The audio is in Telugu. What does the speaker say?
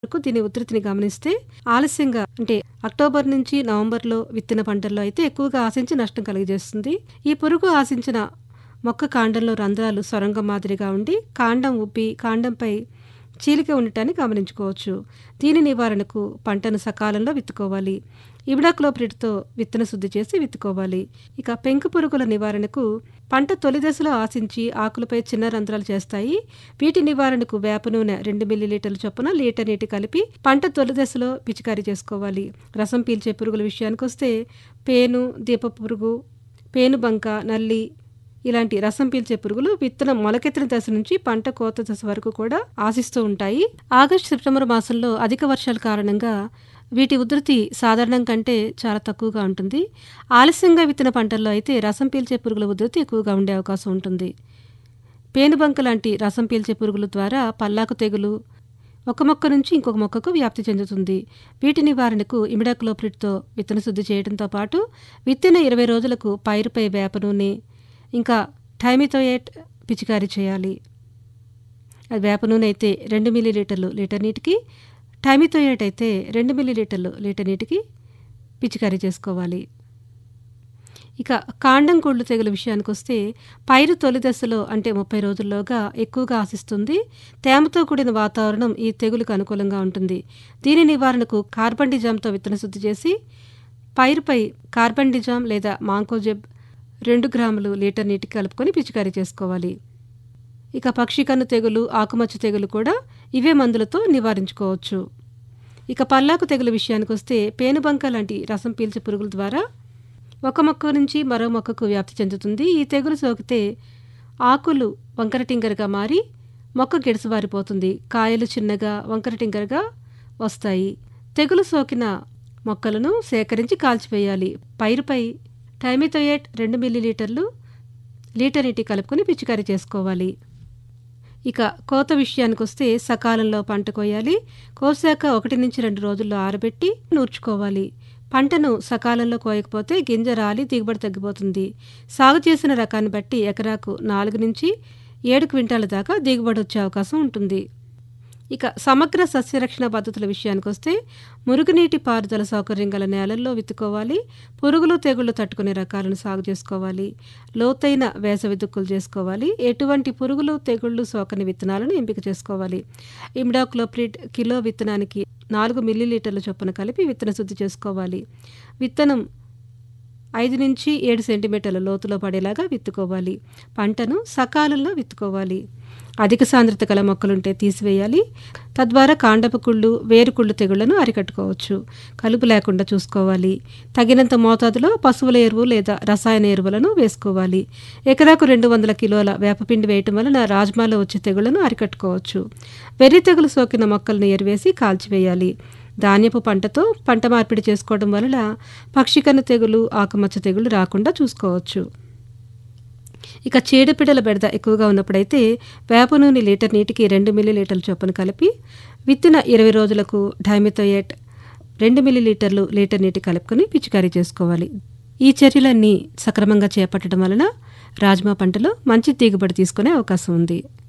వరకు దీని ఉధృతిని గమనిస్తే ఆలస్యంగా అంటే అక్టోబర్ నుంచి నవంబర్లో విత్తిన పంటల్లో అయితే ఎక్కువగా ఆశించి నష్టం కలిగజేస్తుంది ఈ పురుగు ఆశించిన మొక్క కాండంలో రంధ్రాలు సొరంగం మాదిరిగా ఉండి కాండం ఉబ్బి కాండంపై చీలిక ఉండటాన్ని గమనించుకోవచ్చు దీని నివారణకు పంటను సకాలంలో విత్తుకోవాలి ఇమిడాక్లోప్రిడ్తో విత్తన శుద్ధి చేసి విత్తుకోవాలి ఇక పెంకు పురుగుల నివారణకు పంట తొలి దశలో ఆశించి ఆకులపై చిన్న రంధ్రాలు చేస్తాయి వీటి నివారణకు వేప నూనె రెండు మిల్లీలీటర్ల చొప్పున లీటర్ నీటి కలిపి పంట తొలి దశలో పిచికారీ చేసుకోవాలి రసం పీల్చే పురుగుల విషయానికి వస్తే పేను దీప పురుగు పేనుబంక నల్లి ఇలాంటి రసం పీల్చే పురుగులు విత్తనం మొలకెత్తిన దశ నుంచి పంట కోత దశ వరకు కూడా ఆశిస్తూ ఉంటాయి ఆగస్టు సెప్టెంబర్ మాసంలో అధిక వర్షాల కారణంగా వీటి ఉధృతి సాధారణం కంటే చాలా తక్కువగా ఉంటుంది ఆలస్యంగా విత్తిన పంటల్లో అయితే రసం పీల్చే పురుగుల ఉధృతి ఎక్కువగా ఉండే అవకాశం ఉంటుంది పేనుబంక లాంటి రసం పీల్చే పురుగుల ద్వారా పల్లాకు తెగులు ఒక మొక్క నుంచి ఇంకొక మొక్కకు వ్యాప్తి చెందుతుంది వీటి నివారణకు ఇమిడాక్లోప్రిడ్తో విత్తన శుద్ధి చేయడంతో పాటు విత్తిన ఇరవై రోజులకు పైరుపై వేప నూనె ఇంకా థైమిథోయేట్ పిచికారీ చేయాలి అది వేప నూనె అయితే రెండు మిల్లీలీటర్లు లీటర్ నీటికి థైమిథోయేట్ అయితే రెండు మిల్లీలీటర్లు లీటర్ నీటికి పిచికారీ చేసుకోవాలి ఇక కాండం కుళ్ళు తెగుల విషయానికి వస్తే పైరు తొలి దశలో అంటే ముప్పై రోజుల్లోగా ఎక్కువగా ఆశిస్తుంది తేమతో కూడిన వాతావరణం ఈ తెగులుకు అనుకూలంగా ఉంటుంది దీని నివారణకు కార్బన్ డిజామ్తో విత్తన శుద్ధి చేసి పైరుపై కార్బన్ డిజామ్ లేదా మాంకోజెబ్ రెండు గ్రాములు లీటర్ నీటికి కలుపుకొని పిచికారీ చేసుకోవాలి ఇక పక్షి కన్ను తెగులు ఆకుమచ్చ తెగులు కూడా ఇవే మందులతో నివారించుకోవచ్చు ఇక పల్లాకు తెగులు విషయానికి వస్తే పేనుబంక లాంటి రసం పీల్చే పురుగుల ద్వారా ఒక మొక్క నుంచి మరో మొక్కకు వ్యాప్తి చెందుతుంది ఈ తెగులు సోకితే ఆకులు వంకర టింగర్గా మారి మొక్క గిడసబారిపోతుంది కాయలు చిన్నగా వంకర టింగర్గా వస్తాయి తెగులు సోకిన మొక్కలను సేకరించి కాల్చివేయాలి పైరుపై టైమిథోయేట్ రెండు మిల్లీలీటర్లు లీటర్ నీటి కలుపుకొని పిచికారీ చేసుకోవాలి ఇక కోత విషయానికి వస్తే సకాలంలో పంట కోయాలి కోసాక ఒకటి నుంచి రెండు రోజుల్లో ఆరబెట్టి నూర్చుకోవాలి పంటను సకాలంలో కోయకపోతే గింజ రాలి దిగుబడి తగ్గిపోతుంది సాగు చేసిన రకాన్ని బట్టి ఎకరాకు నాలుగు నుంచి ఏడు క్వింటాల దాకా దిగుబడి వచ్చే అవకాశం ఉంటుంది ఇక సమగ్ర సస్యరక్షణ పద్ధతుల విషయానికి వస్తే మురుగునీటి పారుదల సౌకర్యం గల నేలల్లో విత్తుకోవాలి పురుగులు తెగుళ్లు తట్టుకునే రకాలను సాగు చేసుకోవాలి లోతైన వేసవి దుక్కులు చేసుకోవాలి ఎటువంటి పురుగులు తెగుళ్లు సోకని విత్తనాలను ఎంపిక చేసుకోవాలి ఇమిడాక్లోప్రిడ్ కిలో విత్తనానికి నాలుగు మిల్లీలీటర్ల చొప్పున కలిపి విత్తన శుద్ధి చేసుకోవాలి విత్తనం ఐదు నుంచి ఏడు సెంటీమీటర్ల లోతులో పడేలాగా విత్తుకోవాలి పంటను సకాలంలో విత్తుకోవాలి అధిక సాంద్రత గల మొక్కలుంటే తీసివేయాలి తద్వారా కాండపు కుళ్ళు వేరుకుళ్ళు తెగుళ్లను అరికట్టుకోవచ్చు కలుపు లేకుండా చూసుకోవాలి తగినంత మోతాదులో పశువుల ఎరువు లేదా రసాయన ఎరువులను వేసుకోవాలి ఎకరాకు రెండు వందల కిలోల వేపపిండి వేయటం వలన రాజ్మాలో వచ్చే తెగుళ్లను అరికట్టుకోవచ్చు వెర్రి తెగులు సోకిన మొక్కలను ఎరువేసి కాల్చివేయాలి ధాన్యపు పంటతో పంట మార్పిడి చేసుకోవడం వలన పక్షికన్న తెగులు ఆకుమచ్చ తెగులు రాకుండా చూసుకోవచ్చు ఇక చీడపీడల బెడద ఎక్కువగా ఉన్నప్పుడైతే వేప నూనె లీటర్ నీటికి రెండు మిల్లీలీటర్ల చొప్పున కలిపి విత్తిన ఇరవై రోజులకు డైమిథోయేట్ రెండు మిల్లీలీటర్లు లీటర్ నీటి కలుపుకొని పిచికారీ చేసుకోవాలి ఈ చర్యలన్నీ సక్రమంగా చేపట్టడం వలన రాజ్మా పంటలో మంచి దిగుబడి తీసుకునే అవకాశం ఉంది